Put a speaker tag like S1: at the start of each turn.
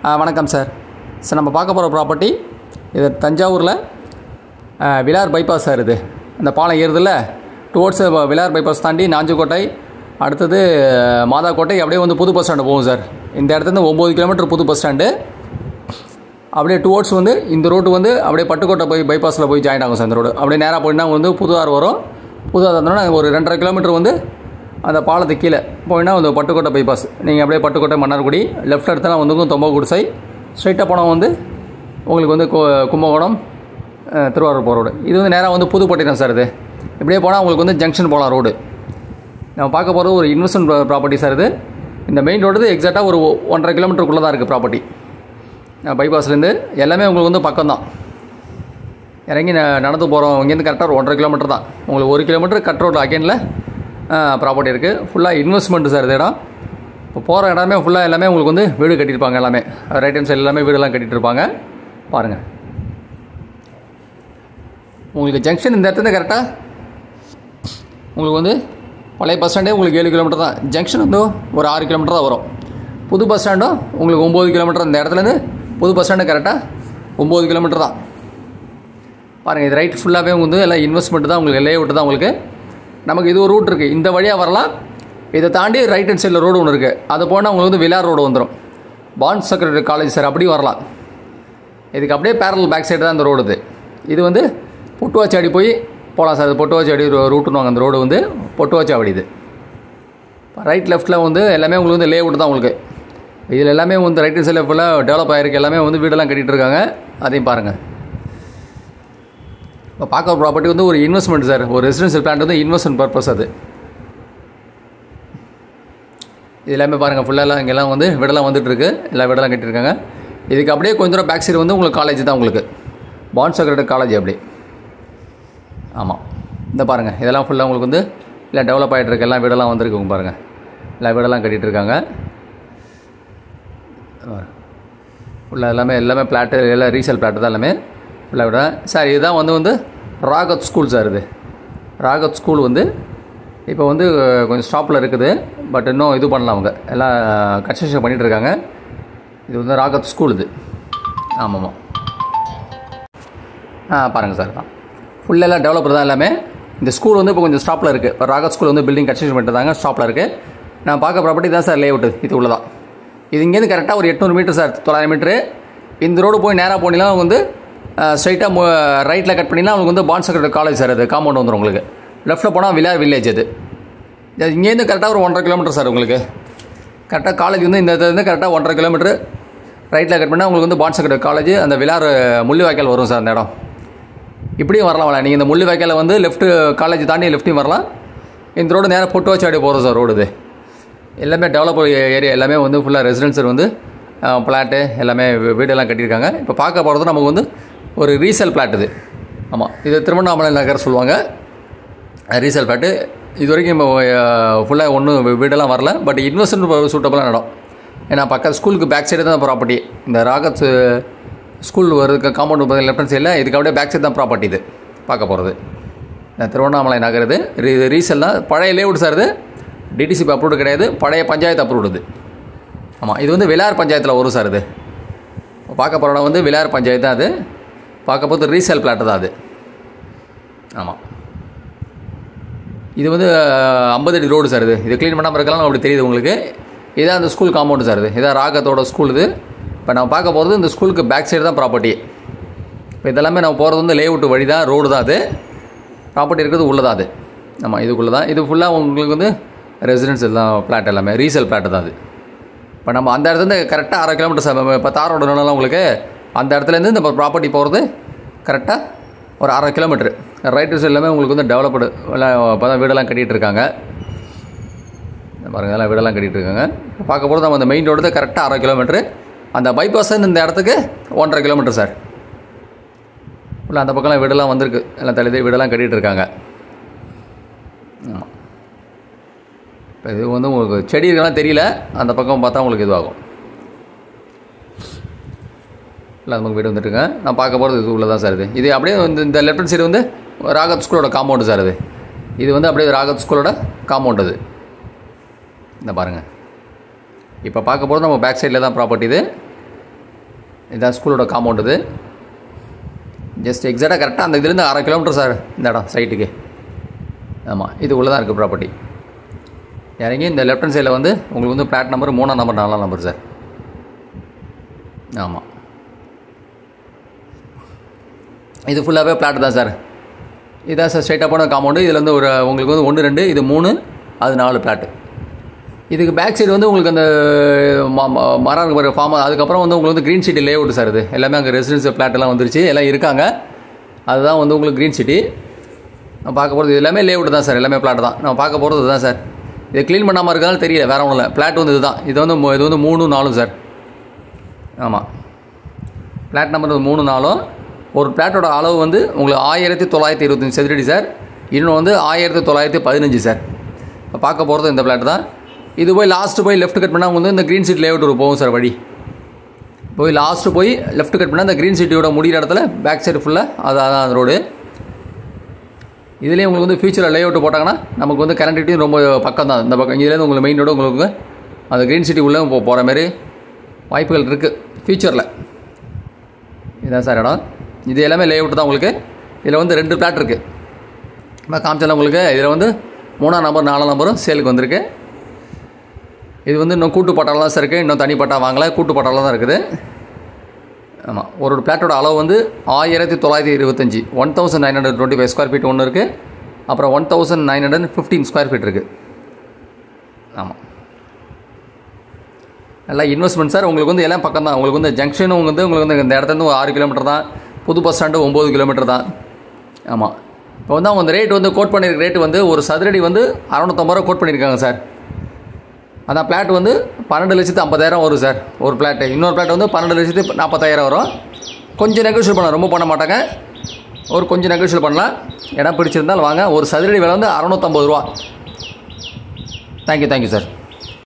S1: ஆ, வணக்கம் sir sir நம்ம பார்க்க போகிற ப்ராப்பர்ட்டி இது தஞ்சாவூரில் ஆ, விலார் பைபாஸ் சார் இது அந்த பாலம் ஏறுதில்ல டுவோர்ட்ஸ் விலார் பைபாஸ் தாண்டி நாஞ்சிக்கோட்டை அடுத்தது மாதாக்கோட்டை அப்படியே வந்து புது பஸ் ஸ்டாண்டு போகும் சார் இந்த இடத்துலேருந்து ஒம்பது கிலோமீட்டர் புது பஸ் ஸ்டாண்டு அப்படியே டுவோர்ட்ஸ் வந்து இந்த ரோட்டு வந்து அப்படியே பட்டுக்கோட்டை போய் பைபாஸில் போய் ஜாயின் ஆகும் சார் இந்த ரோடு அப்படியே நேராக போயினா வந்து புதுவார் வரும் புதுவார் வந்தோன்னா ஒரு ரெண்டரை கிலோமீட்டர் வந்து அந்த பாலத்துக்கு கீழே போயினா வந்து பட்டுக்கோட்டை பைபாஸ் நீங்கள் அப்படியே பட்டுக்கோட்டை மன்னார்குடி லெஃப்ட் எடுத்தனா வந்து தொம்பகுடிசை ஸ்ட்ரைட்டாக போனால் வந்து உங்களுக்கு வந்து கு- கும்பகோணம் அஹ், திருவாரூர் போகிற ரோடு இது வந்து நேராக வந்து புதுப்பட்டினம் சார் இது இப்படியே போனால் உங்களுக்கு வந்து ஜங்ஷன் போகலாம் ரோடு நம்ம பார்க்க போகிறது ஒரு இன்வெஸ்ட்மெண்ட் ப்ராப்பர்ட்டி சார் இது இந்த மெயின் ரோடு எக்ஸாக்டாக ஒரு ஒ- ஒன்றரை கிலோமீட்டருக்குள்ளே தான் இருக்குது ப்ராப்பர்ட்டி பைபாஸ்லேருந்து எல்லாமே உங்களுக்கு வந்து பக்கம் தான் இறங்கி ந- நடந்து போகிறோம் இங்கேருந்து கரெக்டாக ஒரு ஒன்றரை கிலோமீட்டர் தான் உங்களுக்கு ஒரு கிலோமீட்டர் கட் ரோடு அகைனில் ப்ராப்பர்ட்டி இருக்குது ஃபுல்லாக இன்வெஸ்ட்மெண்ட் சார் இந்த இடம் இப்போ போகிற இடமே ஃபுல்லாக எல்லாமே உங்களுக்கு வந்து வீடு கட்டியிருப்பாங்க எல்லாமே ரைட் ஹேண்ட் சைடு எல்லாமே வீடெல்லாம் கட்டிட்டு இருப்பாங்க பாருங்கள் உங்களுக்கு ஜங்ஷன் இந்த இடத்துல கரெக்டாக உங்களுக்கு வந்து பழைய பஸ் ஸ்டாண்டே உங்களுக்கு ஏழு கிலோமீட்டர் தான் ஜங்ஷன் வந்து ஒரு ஆறு கிலோமீட்டர் தான் வரும் புது பஸ் ஸ்டாண்டும் உங்களுக்கு ஒம்பது கிலோமீட்டர் இந்த இடத்துலேருந்து புது பஸ் ஸ்டாண்டு கரெக்டாக ஒம்பது கிலோமீட்டர் தான் பாருங்கள் இது ரைட் ஃபுல்லாகவே வந்து எல்லாம் இன்வெஸ்ட்மெண்ட் தான் உங்களுக்கு லே அவுட் தான் உங்களுக்கு நமக்கு இது ஒரு ரூட் இருக்குது இந்த வழியாக வரலாம் இதை தாண்டி ரைட் ஹேண்ட் சைடில் ரோடு ஒன்று இருக்குது அது போனால் உங்களுக்கு வந்து விலார் ரோடு வந்துடும் பாண்ட் செக்ரட்டரி காலேஜ் சார் அப்படி வரலாம் இதுக்கு அப்படியே பேரல் பேக் சைடு தான் இந்த ரோடு இது இது வந்து பொட்டுவாச்சாடி போய் போகலாம் சார் இது பொட்டுவாச்சாடி ரூட்டுன்னு அந்த ரோடு வந்து பொட்டுவாச்சாவடி இது ரைட் லெஃப்ட்டில் வந்து எல்லாமே உங்களுக்கு வந்து லே அவுட் தான் உங்களுக்கு இதில் எல்லாமே வந்து ரைட் சைடில் ஃபுல்லாக டெவலப் ஆகிருக்கு எல்லாமே வந்து வீடெல்லாம் கட்டிகிட்டு இருக்காங்க அதையும் பாருங்கள் இப்போ பார்க்க ப்ராப்பர்ட்டி வந்து ஒரு இன்வெஸ்ட்மெண்ட் சார் ஒரு ரெசிடென்ஷியல் பிளான் வந்து இன்வெஸ்ட்மெண்ட் பர்பஸ் அது இது எல்லாமே பாருங்கள் ஃபுல்லாக இங்கெல்லாம் வந்து வீடெல்லாம் வந்துட்டு இருக்கு எல்லா வீடெல்லாம் கட்டியிருக்காங்க இதுக்கு அப்படியே கொஞ்சம் தூரம் பேக் சைடு வந்து உங்களுக்கு காலேஜ் தான் உங்களுக்கு பாண்ட் செக்ரட்டரி காலேஜ் அப்படி ஆமாம் இந்த பாருங்கள் இதெல்லாம் ஃபுல்லாக உங்களுக்கு வந்து இல்லை டெவலப் ஆகிட்டு இருக்கு எல்லாம் வீடெல்லாம் வந்திருக்கு உங்க பாருங்கள் எல்லா வீடெல்லாம் கட்டிகிட்டு இருக்காங்க ஃபுல்லாக எல்லாமே எல்லாமே பிளாட்டு எல்லாம் ரீசேல் பிளாட்டு தான் எல்லாமே ஃபுல்லாக விட சார் இதுதான் வந்து வந்து ராகத் ஸ்கூல் சார் இது ராகத் ஸ்கூல் வந்து இப்போ வந்து கொஞ்சம் ஸ்டாப்பில் இருக்குது பட் இன்னும் இது பண்ணலாம் அவங்க எல்லாம் கன்ஸ்ட்ரக்ஷன் பண்ணிகிட்டு இருக்காங்க இது வந்து ராகத் ஸ்கூல் இது ஆமாம்மா ஆ பாருங்கள் சார் தான் ஃபுல்லாக எல்லாம் டெவலப்பர் தான் எல்லாமே இந்த ஸ்கூல் வந்து இப்போ கொஞ்சம் ஸ்டாப்பில் இருக்குது இப்போ ராகத் ஸ்கூல் வந்து பில்டிங் கன்ஸ்ட்ரக்ஷன் பண்ணிட்டு தாங்க ஸ்டாப்பில் இருக்குது நான் பார்க்க ப்ராப்பர்ட்டி தான் சார் லே அவுட்டு இது உள்ளதான் இது இங்கேருந்து கரெக்டாக ஒரு எட்நூறு மீட்டர் சார் தொள்ளாயிரம் மீட்ரு இந்த ரோடு போய் நேராக போனீங்கன்னா வந்து ஸ்ட்ரைட்டாக ரைட்டில் கட் பண்ணினா உங்களுக்கு வந்து பாண்ட் செக்ரட்டரி காலேஜ் சார் அது காம்பவுண்ட் வந்துடும் உங்களுக்கு லெஃப்ட்டில் போனால் வில்லேஜ் வில்லேஜ் அது இது இங்கேருந்து கரெக்டாக ஒரு ஒன்றரை கிலோமீட்டர் சார் உங்களுக்கு கரெக்டாக காலேஜ் வந்து இந்த இடத்துலேருந்து கரெக்டாக ஒன்றரை கிலோமீட்டர் ரைட்டில் கட் பண்ணால் உங்களுக்கு வந்து பாண்ட் செக்ரட்டரி காலேஜ் அந்த விழார் முள்ளிவாய்க்கால் வரும் சார் அந்த இடம் இப்படியும் வரலாம் வரலாம் நீங்கள் இந்த முள்ளு வாய்க்கால வந்து லெஃப்ட்டு காலேஜ் தாண்டி லெஃப்ட்டையும் வரலாம் இந்த ரோடு நேராக பொட்டு வச்சாடி போகிறோம் சார் ரோடு இது எல்லாமே டெவலப் ஏரியா எல்லாமே வந்து ஃபுல்லாக ரெசிடென்சர் வந்து பிளாட்டு எல்லாமே வீ- வீடெல்லாம் கட்டியிருக்காங்க இப்போ பார்க்க போகிறது நமக்கு வந்து ஒரு ரீசேல் பிளாட் இது ஆமாம் இது திருவண்ணாமலை நகர் சொல்லுவாங்க ரீசேல் பிளாட்டு இது வரைக்கும் இப்போ ஃபுல்லாக ஒன்றும் வீடெல்லாம் வரல பட் இன்வெஸ்ட்மெண்ட் சூட்டபுளான இடம் ஏன்னா பக்கத்து ஸ்கூலுக்கு பேக் சைடு தான் ப்ராப்பர்ட்டி இந்த ராகத் ஸ்கூல் வருது காம்பவுண்ட் லெஃப்ட் ஹேண்ட் சைடில் இதுக்கு அப்படியே பேக் சைடு தான் ப்ராப்பர்ட்டி இது பார்க்க போகிறது இந்த திருவண்ணாமலை நகர் இது ரீ ரீசேல் தான் பழைய லேவுட் சார் இது டிடிசிபி அப்ரூவ்டு கிடையாது பழைய பஞ்சாயத்து அப்ரூவ்டு இது ஆமாம் இது வந்து விலார் பஞ்சாயத்தில் வரும் சார் இது இப்போ பார்க்க போகிற இடம் வந்து விலார் பஞ்சாயத்து தான் அது பார்க்க போது ரீசேல் பிளாட்டு தான் அது ஆமாம் இது வந்து ஐம்பது அடி ரோடு சார் இது இது க்ளீன் பண்ணாமல் இருக்கலாம் அப்படி தெரியுது உங்களுக்கு இதான் அந்த ஸ்கூல் காம்பவுண்டு சார் இது இதான் ராகத்தோட ஸ்கூல் இது இப்போ நம்ம பார்க்க போகிறது இந்த ஸ்கூலுக்கு பேக் சைடு தான் ப்ராப்பர்ட்டி இப்போ இதெல்லாமே நம்ம போகிறது வந்து லேஅவுட் வழி தான் ரோடு தான் அது ப்ராப்பர்ட்டி இருக்கிறது உள்ளே தான் அது ஆமாம் இதுக்குள்ளே தான் இது ஃபுல்லாக உங்களுக்கு வந்து ரெசிடென்ஷியல் தான் பிளாட் எல்லாமே ரீசேல் பிளாட் தான் அது இப்போ நம்ம அந்த இடத்துலேருந்து கரெக்டாக அரை கிலோமீட்டர் சார் இப்போ தார் ரோடு நிலம் உங்களுக்கு அந்த இடத்துலேருந்து இந்த ப்ராப்பர்ட்டி போகிறது கரெக்டாக ஒரு அரை கிலோமீட்டர் ரைட் சைடு எல்லாமே உங்களுக்கு வந்து டெவலப்டு எல்லாம் இப்போ தான் வீடெல்லாம் கட்டிகிட்டு இருக்காங்க இந்த பாருங்க எல்லாம் வீடெல்லாம் கட்டிகிட்டு இருக்காங்க இப்போ பார்க்க போகிறது நம்ம அந்த மெயின் ரோடு தான் கரெக்டாக அரை கிலோமீட்ரு அந்த பைபாஸ் இந்த இடத்துக்கு ஒன்றரை கிலோமீட்டர் சார் உள்ள அந்த பக்கம்லாம் வீடெல்லாம் வந்திருக்கு எல்லாம் தள்ளி வீடெல்லாம் கட்டிகிட்டு இருக்காங்க ஆமாம் இப்போ இது வந்து உங்களுக்கு செடி இருக்கலாம் தெரியல அந்த பக்கம் பார்த்தா உங்களுக்கு இதுவாகும் இல்லை நமக்கு வீடு வந்துட்டுங்க நான் பார்க்க போகிறது இது உள்ள தான் சார் இது இது அப்படியே வந்து இந்த லெஃப்ட் சைடு வந்து ராகத் ஸ்கூலோட காம்பவுண்டு சார் இது இது வந்து அப்படியே ராகத் ஸ்கூலோட காம்பவுண்ட் அது இந்த பாருங்கள் இப்போ பார்க்க போகிறது நம்ம பேக் சைடில் தான் ப்ராப்பர்ட்டி இது இதான் ஸ்கூலோட காம்பவுண்ட் இது ஜஸ்ட் எக்ஸாக்டாக கரெக்டாக அந்த இதுலேருந்து அரை கிலோமீட்டர் சார் இந்த இடம் சைட்டுக்கு ஆமாம் இது உள்ளே தான் இருக்குது ப்ராப்பர்ட்டி இறங்கி இந்த லெஃப்ட் ஹேண்ட் சைடில் வந்து உங்களுக்கு வந்து பிளாட் நம்பர் மூணாம் நம்பர் நாலாம் நம்பர் சார் ஆமாம் இது ஃபுல்லாகவே பிளாட் தான் சார் இதான் சார் ஸ்ட்ரைட்டாக போன காம்பவுண்டு இதில் வந்து ஒரு உங்களுக்கு வந்து ஒன்று ரெண்டு இது மூணு அது நாலு பிளாட்டு இதுக்கு பேக் சைடு வந்து உங்களுக்கு அந்த ம- ம- மரம் இருக்கு பாரு ஃபார்ம் அதுக்கப்புறம் வந்து உங்களுக்கு வந்து green city layout sir இது எல்லாமே அங்கே ரெசிடென்ஸ் பிளாட் எல்லாம் வந்துருச்சு எல்லாம் இருக்காங்க அதுதான் வந்து உங்களுக்கு க்ரீன் சிட்டி நான் பார்க்க போகிறது இது எல்லாமே லே அவுட் தான் சார் எல்லாமே பிளாட் தான் நான் பார்க்க போகிறது இதுதான் சார் இதை க்ளீன் பண்ணாமல் இருக்கிறதால தெரியல வேற ஒன்றும் இல்லை பிளாட் வந்து இதுதான் இது வந்து மு- இது வந்து மூணு நாலும் சார் ஆமாம் பிளாட் நம்பர் மூணு நாலும் ஒரு பிளாட்டோட அளவு வந்து உங்களுக்கு ஆயிரத்தி தொள்ளாயிரத்தி இருபத்தஞ்சி சதுரடி சார் இன்னொன்று வந்து ஆயிரத்தி தொள்ளாயிரத்தி பதினஞ்சு சார் இப்போ பார்க்க போகிறது இந்த பிளாட் தான் இது போய் லாஸ்ட்டு போய் லெஃப்ட் கட் பண்ணால் உங்களுக்கு வந்து இந்த க்ரீன் சீட் லேஅவுட் போகும் சார் வழி போய் லாஸ்ட்டு போய் லெஃப்ட் கட் பண்ணால் இந்த க்ரீன் சிட்டியோட முடிகிற இடத்துல பேக் சைடு ஃபுல்லாக அது அதான் அந்த ரோடு இதுலேயே உங்களுக்கு வந்து ஃபியூச்சரில் லேஅவுட் போட்டாங்கன்னா நமக்கு வந்து கனெக்டிவிட்டி ரொம்ப பக்கம் தான் இந்த பக்கம் இதுலேருந்து உங்களுக்கு மெயின் ரோடு உங்களுக்கு அந்த க்ரீன் சிட்டி உள்ளே போ போகிற மாதிரி வாய்ப்புகள் இருக்குது ஃபியூச்சரில் இதான் சார் இடம் இது எல்லாமே லேஅவுட் தான் உங்களுக்கு இதில் வந்து ரெண்டு பிளாட் இருக்குது இப்போ காமிச்சாலும் உங்களுக்கு இதில் வந்து மூணாம் நம்பர் நாலாம் நம்பரும் சேலுக்கு வந்திருக்கு இது வந்து இன்னும் கூட்டு பட்டாலாம் தான் சார் இருக்குது இன்னும் தனி பட்டா வாங்கல கூட்டு பட்டாலாம் தான் இருக்குது ஆமாம் ஒரு பிளாட்டோட அளவு வந்து ஆயிரத்தி தொள்ளாயிரத்தி இருபத்தஞ்சி one thousand nine hundred twenty five square feet ஒன்று இருக்குது அப்புறம் one thousand nine hundred fifteen square feet இருக்குது ஆமாம் நல்லா இன்வெஸ்ட்மெண்ட் சார் உங்களுக்கு வந்து எல்லாம் பக்கம் தான் உங்களுக்கு வந்து ஜங்ஷனும் வந்து உங்களுக்கு வந்து இந்த இடத்துலேருந்து ஒரு ஆறு கிலோமீட்டர் தான் புது பஸ் ஸ்டாண்டு ஒம்பது கிலோமீட்டர் தான் ஆமாம் இப்போ வந்து அவங்க அந்த ரேட் வந்து கோட் பண்ணியிருக்க ரேட் வந்து ஒரு சதுரடி வந்து அறநூற்றம்பது ரூபா கோட் பண்ணியிருக்காங்க சார் அதான் பிளாட் வந்து பன்னெண்டு லட்சத்து ஐம்பதாயிரம் வரும் சார் ஒரு பிளாட்டு இன்னொரு பிளாட் வந்து பன்னெண்டு லட்சத்து நாற்பத்தாயிரம் வரும் கொஞ்சம் நெகோஷியல் பண்ணலாம் ரொம்ப பண்ண மாட்டாங்க ஒரு கொஞ்சம் நெகோஷியல் பண்ணலாம் இடம் பிடிச்சிருந்தால் வாங்க ஒரு சதுரடி விலை வந்து அறநூற்றம்பது ரூபா தேங்க்யூ தேங்க்யூ சார்